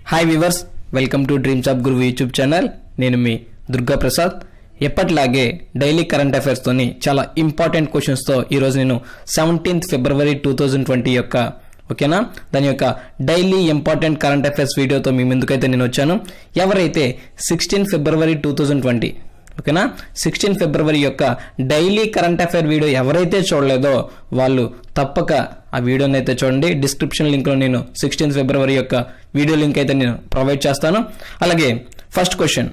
hi viewers welcome to dreams of గురువు YouTube channel నేను మీ దుర్గా ప్రసాద్ ఎప్పటిలాగే డైలీ కరెంట్ అఫైర్స్తోని చాలా ఇంపార్టెంట్ క్వశ్చన్స్తో ఈరోజు నేను seventeenth February two thousand twenty యొక్క ఓకేనా దాని యొక్క డైలీ ఇంపార్టెంట్ కరెంట్ అఫైర్స్ వీడియోతో మీ ముందుకైతే నేను వచ్చాను ఎవరైతే sixteen February two thousand twenty ఓకేనా సిక్స్టీన్ ఫిబ్రవరి యొక్క డైలీ కరెంట్ అఫైర్ వీడియో ఎవరైతే చూడలేదో వాళ్ళు తప్పక ఆ వీడియోని అయితే చూడండి డిస్క్రిప్షన్ లింక్లో నేను సిక్స్టీన్ ఫిబ్రవరి యొక్క వీడియో లింక్ అయితే నేను ప్రొవైడ్ చేస్తాను అలాగే ఫస్ట్ క్వశ్చన్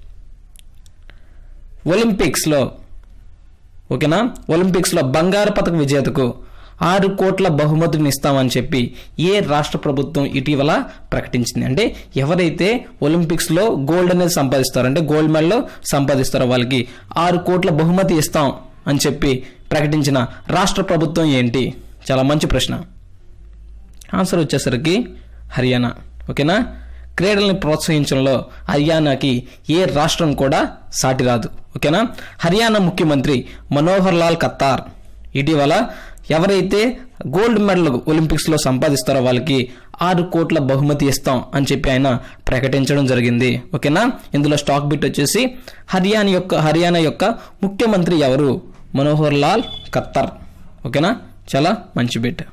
ఒలింపిక్స్లో ఓకేనా ఒలింపిక్స్లో బంగారు పథక విజేతకు ఆరు కోట్ల బహుమతిని ఇస్తామని చెప్పి ఏ రాష్ట్ర ప్రభుత్వం ఇటీవల ప్రకటించింది అంటే ఎవరైతే ఒలింపిక్స్లో గోల్డ్ అనేది సంపాదిస్తారో అంటే గోల్డ్ మెడల్ సంపాదిస్తారో వాళ్ళకి ఆరు కోట్ల బహుమతి ఇస్తాం అని చెప్పి ప్రకటించిన రాష్ట్ర ప్రభుత్వం ఏంటి చాలా మంచి ప్రశ్న ఆన్సర్ వచ్చేసరికి హర్యానా ఓకేనా క్రీడల్ని ప్రోత్సహించడంలో హర్యానాకి ఏ రాష్ట్రం కూడా సాటి రాదు ఓకేనా హర్యానా ముఖ్యమంత్రి మనోహర్ లాల్ ఖత్తార్ ఇటీవల ఎవరైతే గోల్డ్ మెడల్ ఒలింపిక్స్లో సంపాదిస్తారో వాళ్ళకి ఆరు కోట్ల బహుమతి ఇస్తాం అని చెప్పి ఆయన ప్రకటించడం జరిగింది ఓకేనా ఇందులో స్టాక్ బిట్ వచ్చేసి హర్యానా యొక్క హర్యానా యొక్క ముఖ్యమంత్రి ఎవరు మనోహర్ లాల్ ఖత్తర్ ఓకేనా చాలా మంచి బిట్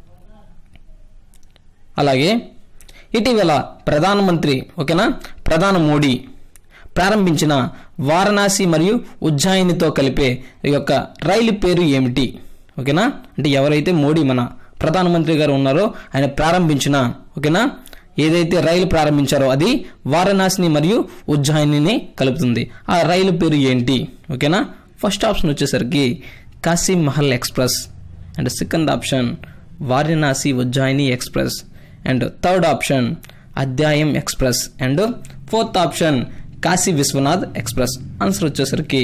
అలాగే ఇటీవల ప్రధానమంత్రి ఓకేనా ప్రధాని మోడీ ప్రారంభించిన వారణాసి మరియు ఉజ్జాయినితో కలిపే ఈ యొక్క రైలు పేరు ఏమిటి ఓకేనా అంటే ఎవరైతే మోడీ మన ప్రధానమంత్రి గారు ఉన్నారో ఆయన ప్రారంభించిన ఓకేనా ఏదైతే రైలు ప్రారంభించారో అది వారణాసిని మరియు ఉజ్జాయిని కలుపుతుంది ఆ రైలు పేరు ఏంటి ఓకేనా ఫస్ట్ ఆప్షన్ వచ్చేసరికి Kashi Mahal express and second option Varanasi Ujjaini express and third option అధ్యాయం express and fourth option Kashi Vishwanath express answer వచ్చేసరికి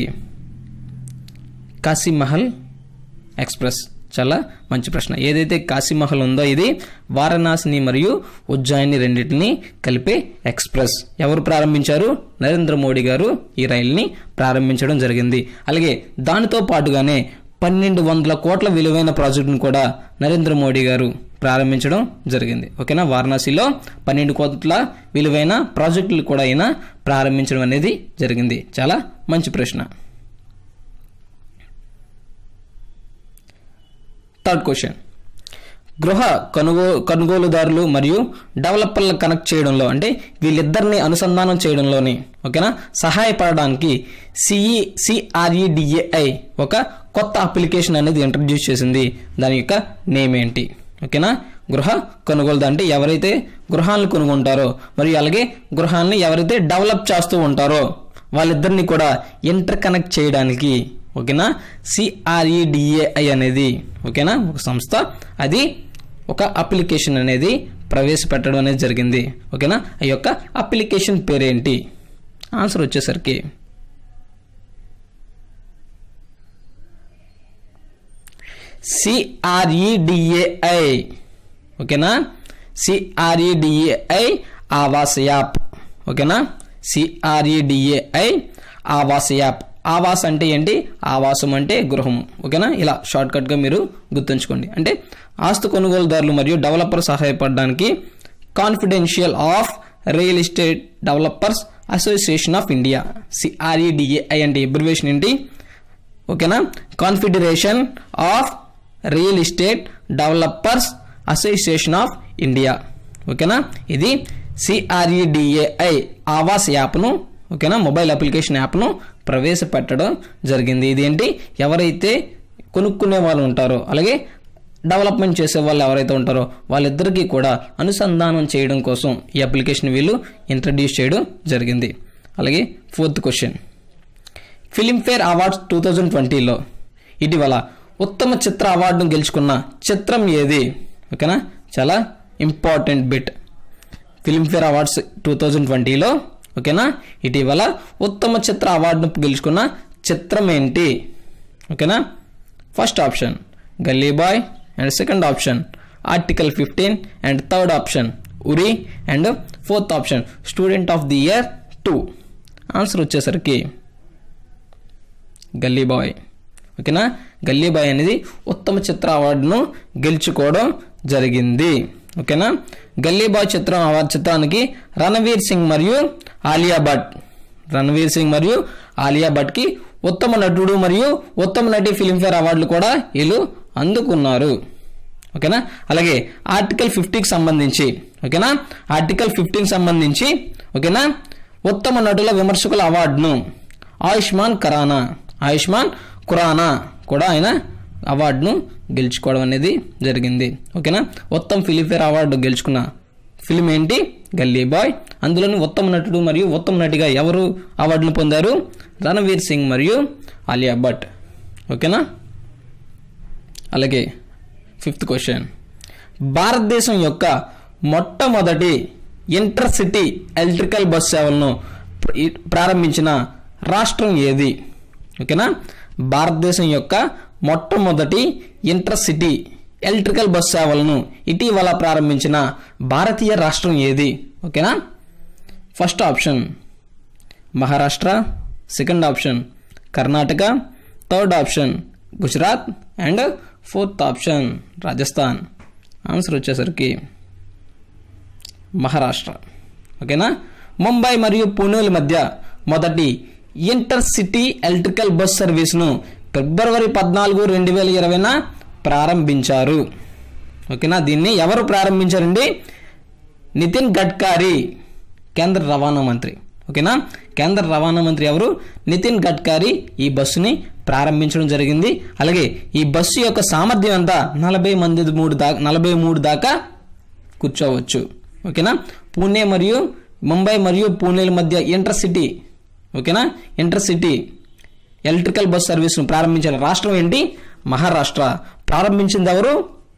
కాశీ మహల్ ఎక్స్ప్రెస్ చాలా మంచి ప్రశ్న ఏదైతే కాశీమహల్ ఉందో ఇది వారణాసిని మరియు ఉజ్జాయిని రెండింటిని కలిపే ఎక్స్ప్రెస్ ఎవరు ప్రారంభించారు నరేంద్ర మోడీ గారు ఈ రైలుని ప్రారంభించడం జరిగింది అలాగే దానితో పాటుగానే పన్నెండు వందల కోట్ల విలువైన ప్రాజెక్టును కూడా నరేంద్ర మోడీ గారు ప్రారంభించడం జరిగింది ఓకేనా వారణాసిలో పన్నెండు కోట్ల విలువైన ప్రాజెక్టులు కూడా అయినా ప్రారంభించడం అనేది జరిగింది చాలా మంచి ప్రశ్న థర్డ్ క్వశ్చన్ గృహ కొనుగో కొనుగోలుదారులు మరియు డెవలపర్లను కనెక్ట్ చేయడంలో అంటే వీళ్ళిద్దరిని అనుసంధానం చేయడంలోని ఓకేనా సహాయపడడానికి సిఈ సిఆర్ఈడిఏఐ ఒక కొత్త అప్లికేషన్ అనేది ఇంట్రడ్యూస్ చేసింది దాని యొక్క నేమ్ ఏంటి ఓకేనా గృహ కొనుగోలు అంటే ఎవరైతే గృహాలను కొనుగొంటారో మరియు అలాగే గృహాన్ని ఎవరైతే డెవలప్ చేస్తూ ఉంటారో వాళ్ళిద్దరిని కూడా ఇంటర్ కనెక్ట్ చేయడానికి ఓకేనా సిఆర్ఈడిఏఐ అనేది ఓకేనా ఒక సంస్థ అది ఒక అప్లికేషన్ అనేది ప్రవేశపెట్టడం అనేది జరిగింది ఓకేనా ఆ యొక్క అప్లికేషన్ పేరేంటి ఆన్సర్ వచ్చేసరికి సిఆర్ఈడిఏఐ ఓకేనా సిఆర్ఈడిఏఐ ఆవాస్ యాప్ ఓకేనా సిఆర్ఈడిఏఐ ఆవాస్ యాప్ ఆవాస్ అంటే ఏంటి ఆవాసం అంటే గృహం ఓకేనా ఇలా షార్ట్కట్గా మీరు గుర్తుంచుకోండి అంటే ఆస్తు కొనుగోలుదారులు మరియు డెవలపర్ సహాయపడడానికి confidential of real estate developers association of India CREDAI అంటే ఎబ్రివేషన్ ఏంటి ఓకేనా confederation of real estate developers association of India ఓకేనా ఇది సిఆర్ఈడిఏఐ ఆవాస్ యాప్ను ఓకేనా మొబైల్ అప్లికేషన్ యాప్ను ప్రవేశపెట్టడం జరిగింది ఇదేంటి ఎవరైతే కొనుక్కునే వాళ్ళు ఉంటారో అలాగే డెవలప్మెంట్ చేసే వాళ్ళు ఎవరైతే ఉంటారో వాళ్ళిద్దరికీ కూడా అనుసంధానం చేయడం కోసం ఈ అప్లికేషన్ వీళ్ళు ఇంట్రడ్యూస్ చేయడం జరిగింది అలాగే fourth question Filmfare awards two thousand ట్వంటీలో ఇటీవల ఉత్తమ చిత్ర అవార్డును గెలుచుకున్న చిత్రం ఏది ఓకేనా చాలా important bit Filmfare awards two thousand ట్వంటీలో ఓకేనా ఇటీవల ఉత్తమ చిత్ర అవార్డును గెలుచుకున్న చిత్రం ఏంటి ఓకేనా first option Gully Boy and second option article fifteen and third option Uri and fourth option student of the year two answer వచ్చేసరికి గల్లీ బాయ్ ఓకేనా గల్లీ బాయ్ అనేది ఉత్తమ చిత్ర అవార్డును గెలుచుకోవడం జరిగింది ఓకేనా గల్లీ బాయ్ చిత్రం అవార్డు చిత్రానికి రణవీర్ సింగ్ మరియు ఆలియా భట్ రణవీర్ సింగ్ మరియు ఆలియా భట్కి ఉత్తమ నటుడు మరియు ఉత్తమ నటి ఫిల్మ్ఫేర్ అవార్డులు కూడా వీళ్ళు అందుకున్నారు ఓకేనా అలాగే ఆర్టికల్ ఫిఫ్టీకి సంబంధించి ఓకేనా ఆర్టికల్ ఫిఫ్టీకి సంబంధించి ఓకేనా ఉత్తమ నటుల విమర్శకుల అవార్డును ఆయుష్మాన్ ఖరానా ఆయుష్మాన్ ఖురానా కూడా ఆయన అవార్డును గెలుచుకోవడం అనేది జరిగింది ఓకేనా ఉత్తమ ఫిలింఫేర్ అవార్డు గెలుచుకున్న ఫిలిం ఏంటి గల్లీ బాయ్ అందులోని ఉత్తమ నటుడు మరియు ఉత్తమ నటిగా ఎవరు అవార్డును పొందారు రణవీర్ సింగ్ మరియు ఆలియా భట్ ఓకేనా అలాగే ఫిఫ్త్ క్వశ్చన్ భారతదేశం యొక్క మొట్టమొదటి ఇంటర్ సిటీ ఎలక్ట్రికల్ బస్ సేవలను ప్ర- ప్రారంభించిన రాష్ట్రం ఏది ఓకేనా భారతదేశం యొక్క మొట్టమొదటి ఇంటర్ సిటీ ఎలక్ట్రికల్ బస్ సేవలను ఇటీవల ప్రారంభించిన భారతీయ రాష్ట్రం ఏది ఓకేనా first option Maharashtra second option Karnataka third option Gujarat and fourth option Rajasthan answer వచ్చేసరికి మహారాష్ట్ర ఓకేనా ముంబై మరియు పూణేల మధ్య మొదటి ఇంటర్ సిటీ ఎలక్ట్రికల్ బస్ సర్వీస్ను ఫిబ్రవరి పద్నాలుగు రెండు వేల ఇరవైన ప్రారంభించారు ఓకేనా దీన్ని ఎవరు ప్రారంభించారండి నితిన్ గడ్కరీ కేంద్ర రవాణా మంత్రి ఓకేనా కేంద్ర రవాణా మంత్రి ఎవరు నితిన్ గడ్కరీ ఈ బస్సుని ప్రారంభించడం జరిగింది అలాగే ఈ బస్సు యొక్క సామర్థ్యం అంతా నలభై మంది మూడు దాకా నలభై మూడు దాకా కూర్చోవచ్చు ఓకేనా పూణే మరియు ముంబై మరియు పూణేల మధ్య ఇంటర్ సిటీ ఓకేనా ఇంటర్ సిటీ ఎలక్ట్రికల్ బస్ సర్వీస్ను ప్రారంభించిన రాష్ట్రం ఏంటి మహారాష్ట్ర ప్రారంభించింది ఎవరు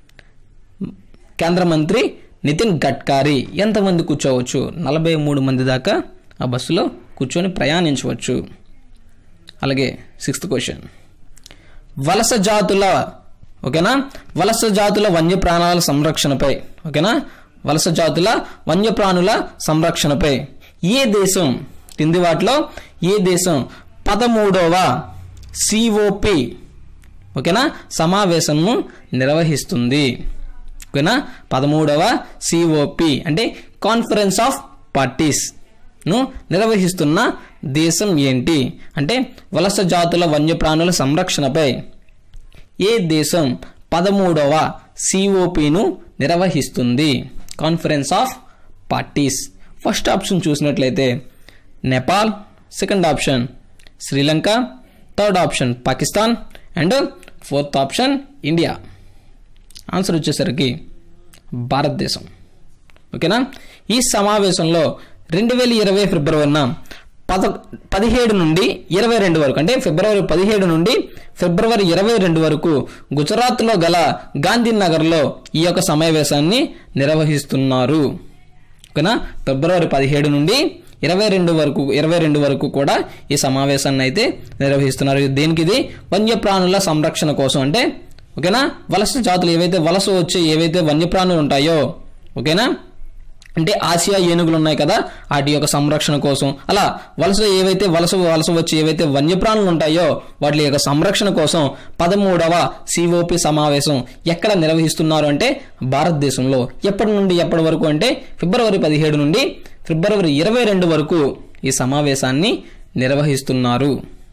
కేంద్ర మంత్రి నితిన్ గడ్కరీ ఎంతమంది కూర్చోవచ్చు నలభై మూడు మంది దాకా ఆ బస్సులో కూర్చొని ప్రయాణించవచ్చు అలాగే సిక్స్త్ క్వశ్చన్ వలస జాతుల ఓకేనా వలస జాతుల వన్యప్రాణాల సంరక్షణపై ఓకేనా వలస జాతుల వన్యప్రాణుల సంరక్షణపై ఏ దేశం కింది వాటిలో ఏ దేశం పదమూడవ సిఓపి ఓకేనా సమావేశంను నిర్వహిస్తుంది ఓకేనా పదమూడవ సిఓపి అంటే కాన్ఫరెన్స్ ఆఫ్ పార్టీస్ ను నిర్వహిస్తున్న దేశం ఏంటి అంటే వలస జాతుల వన్యప్రాణుల సంరక్షణపై ఏ దేశం పదమూడవ సిఓపిను నిర్వహిస్తుంది conference of parties first option చూసినట్లయితే Nepal second option Sri Lanka third option Pakistan and fourth option India answer వచ్చేసరికి భారతదేశం ఓకేనా ఈ సమావేశంలో రెండు వేల ఇరవై ఫిబ్రవరిన పద పదిహేడు నుండి ఇరవై రెండు వరకు అంటే ఫిబ్రవరి పదిహేడు నుండి ఫిబ్రవరి ఇరవై రెండు వరకు గుజరాత్లో గల గాంధీనగర్లో ఈ యొక్క సమావేశాన్ని నిర్వహిస్తున్నారు ఓకేనా ఫిబ్రవరి పదిహేడు నుండి ఇరవై రెండు వరకు ఇరవై రెండు వరకు కూడా ఈ సమావేశాన్ని అయితే నిర్వహిస్తున్నారు దేనికి ఇది వన్యప్రాణుల సంరక్షణ కోసం అంటే ఓకేనా వలస జాతులు ఏవైతే వలస వచ్చే ఏవైతే వన్యప్రాణులు ఉంటాయో ఓకేనా అంటే ఆసియా ఏనుగులు ఉన్నాయి కదా వాటి యొక్క సంరక్షణ కోసం అలా వలస ఏవైతే వలస వలస వచ్చి ఏవైతే వన్యప్రాణులు ఉంటాయో వాటి యొక్క సంరక్షణ కోసం పదమూడవ సిఓపి సమావేశం ఎక్కడ నిర్వహిస్తున్నారు అంటే భారతదేశంలో ఎప్పటి నుండి ఎప్పటి వరకు అంటే ఫిబ్రవరి పదిహేడు నుండి ఫిబ్రవరి ఇరవై రెండు వరకు ఈ సమావేశాన్ని నిర్వహిస్తున్నారు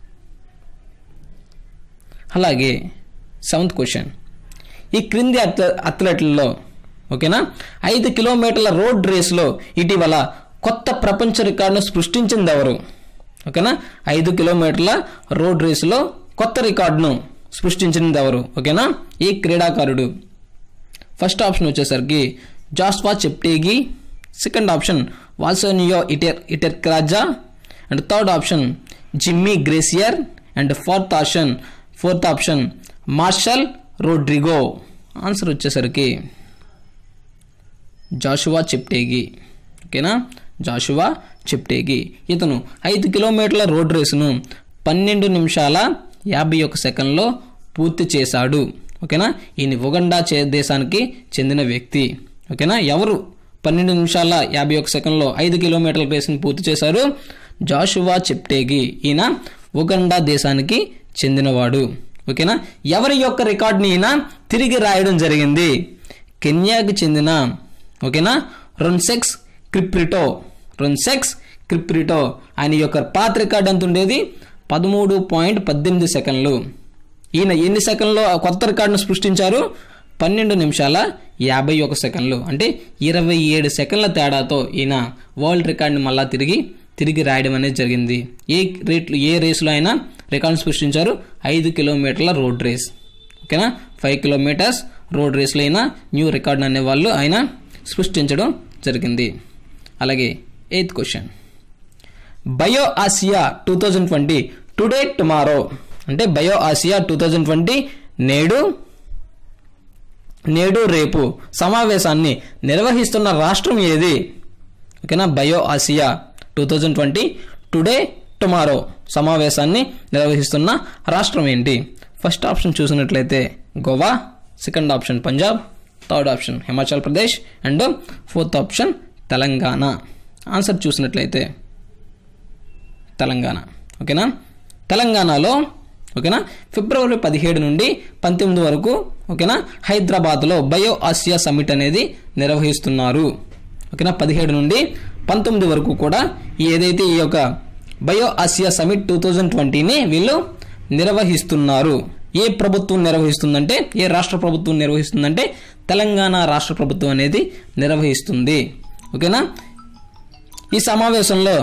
అలాగే సెవెంత్ క్వశ్చన్ ఈ క్రింది అథ్ల అథ్లెట్లలో ఓకేనా ఐదు కిలోమీటర్ల రోడ్ రేసులో ఇటీవల కొత్త ప్రపంచ రికార్డును సృష్టించింది ఎవరు ఓకేనా ఐదు కిలోమీటర్ల రోడ్ రేసులో కొత్త రికార్డును సృష్టించింది ఎవరు ఓకేనా ఈ క్రీడాకారుడు ఫస్ట్ ఆప్షన్ వచ్చేసరికి జాస్వా చెప్టేగి సెకండ్ ఆప్షన్ వాల్సోనియో ఇటర్ ఇటెర్క్రాజా and third option Jimmy Gressier and fourth option fourth option Marshal Rodrigo answer వచ్చేసరికి జాషువా చెప్టేగి ఓకేనా జాషువా చెప్టేగి ఇతను ఐదు కిలోమీటర్ల రోడ్ రేసును పన్నెండు నిమిషాల యాభై ఒక్క సెకండ్లో పూర్తి చేశాడు ఓకేనా ఈయన ఉగండా చే దేశానికి చెందిన వ్యక్తి ఓకేనా ఎవరు పన్నెండు నిమిషాల యాభై ఒక్క సెకండ్లో ఐదు కిలోమీటర్ల రేసును పూర్తి చేశారు జాషువా చెప్టేగి ఈయన ఉగండా దేశానికి చెందినవాడు ఓకేనా ఎవరి యొక్క రికార్డుని ఈయన తిరిగి రాయడం జరిగింది కెన్యాకి చెందిన ఓకేనా రొన్సెక్స్ క్రిప్రిటో రొన్సెక్స్ క్రిప్రిటో ఆయన యొక్క పాత రికార్డ్ ఎంత ఉండేది పదమూడు పాయింట్ పద్దెనిమిది సెకండ్లు ఈయన ఎన్ని సెకండ్లో ఆ కొత్త రికార్డును సృష్టించారు పన్నెండు నిమిషాల యాభై ఒక సెకండ్లు అంటే ఇరవై ఏడు సెకండ్ల తేడాతో ఈయన వరల్డ్ రికార్డుని మళ్ళా తిరిగి తిరిగి రాయడం అనేది జరిగింది ఏ రేట్లు ఏ రేసులో అయినా రికార్డు సృష్టించారు ఐదు కిలోమీటర్ల రోడ్ రేస్ ఓకేనా ఫైవ్ కిలోమీటర్స్ రోడ్ రేస్లో అయినా న్యూ రికార్డ్ అనే వాళ్ళు ఆయన సృష్టించడం జరిగింది అలాగే eighth question bio Asia two thousand twenty today tomorrow అంటే bio Asia two thousand twenty నేడు నేడు రేపు సమావేశాన్ని నిర్వహిస్తున్న రాష్ట్రం ఏది ఓకేనా bio Asia two thousand twenty today tomorrow సమావేశాన్ని నిర్వహిస్తున్న రాష్ట్రం ఏంటి ఫస్ట్ ఆప్షన్ చూసినట్లయితే Goa second option Punjab third option Himachal Pradesh and fourth option Telangana answer చూసినట్లయితే తెలంగాణ ఓకేనా తెలంగాణలో ఓకేనా ఫిబ్రవరి పదిహేడు నుండి పంతొమ్మిది వరకు ఓకేనా హైదరాబాద్లో బయో ఆసియా సమిట్ అనేది నిర్వహిస్తున్నారు ఓకేనా పదిహేడు నుండి పంతొమ్మిది వరకు కూడా ఈ ఏదైతే ఈ యొక్క bio Asia summit two thousand ట్వంటీని వీళ్ళు నిర్వహిస్తున్నారు ఏ ప్రభుత్వం నిర్వహిస్తుందంటే ఏ రాష్ట్ర ప్రభుత్వం నిర్వహిస్తుందంటే తెలంగాణ రాష్ట్ర ప్రభుత్వం అనేది నిర్వహిస్తుంది ఓకేనా ఈ సమావేశంలో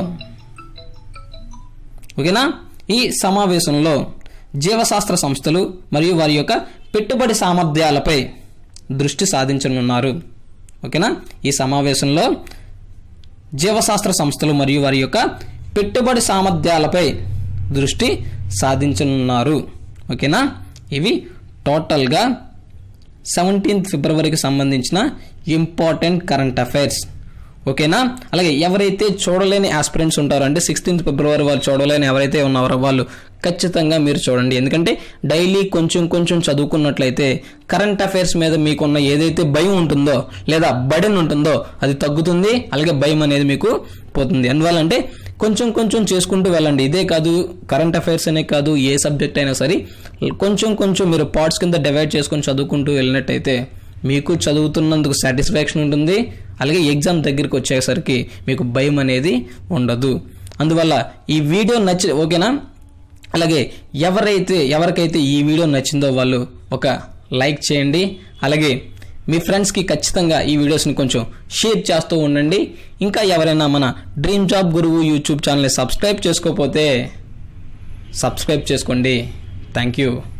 ఓకేనా ఈ సమావేశంలో జీవశాస్త్ర సంస్థలు మరియు వారి యొక్క పెట్టుబడి సామర్థ్యాలపై దృష్టి సాధించనున్నారు ఓకేనా ఈ సమావేశంలో జీవశాస్త్ర సంస్థలు మరియు వారి యొక్క పెట్టుబడి సామర్థ్యాలపై దృష్టి సాధించనున్నారు ఓకేనా ఇవి టోటల్గా సెవెంటీన్త్ ఫిబ్రవరికి సంబంధించిన ఇంపార్టెంట్ కరెంట్ అఫైర్స్ ఓకేనా అలాగే ఎవరైతే చూడలేని ఆస్పిరెంట్స్ ఉంటారో అంటే సిక్స్టీన్త్ ఫిబ్రవరి వాళ్ళు చూడలేని ఎవరైతే ఉన్నారో వాళ్ళు ఖచ్చితంగా మీరు చూడండి ఎందుకంటే డైలీ కొంచెం కొంచెం చదువుకున్నట్లయితే కరెంట్ అఫైర్స్ మీద మీకున్న ఏదైతే భయం ఉంటుందో లేదా బడెన్ ఉంటుందో అది తగ్గుతుంది అలాగే భయం అనేది మీకు పోతుంది అందువల్ల అంటే కొంచెం కొంచెం చేసుకుంటూ వెళ్ళండి ఇదే కాదు కరెంట్ అఫైర్స్ అనే కాదు ఏ సబ్జెక్ట్ అయినా సరే కొంచెం కొంచెం మీరు పార్ట్స్ కింద డివైడ్ చేసుకొని చదువుకుంటూ వెళ్ళినట్టయితే మీకు చదువుతున్నందుకు సాటిస్ఫాక్షన్ ఉంటుంది అలాగే ఎగ్జామ్ దగ్గరికి వచ్చేసరికి మీకు భయం అనేది ఉండదు అందువల్ల ఈ వీడియో నచ్చి ఓకేనా అలాగే ఎవరైతే ఎవరికైతే ఈ వీడియో నచ్చిందో వాళ్ళు ఒక లైక్ చేయండి అలాగే మీ ఫ్రెండ్స్కి ఖచ్చితంగా ఈ వీడియోస్ని కొంచెం షేర్ చేస్తూ ఉండండి ఇంకా ఎవరైనా మన డ్రీమ్ జాబ్ గురువు యూట్యూబ్ ఛానల్ని సబ్స్క్రైబ్ చేసుకోకపోతే సబ్స్క్రైబ్ చేసుకోండి థ్యాంక్ యూ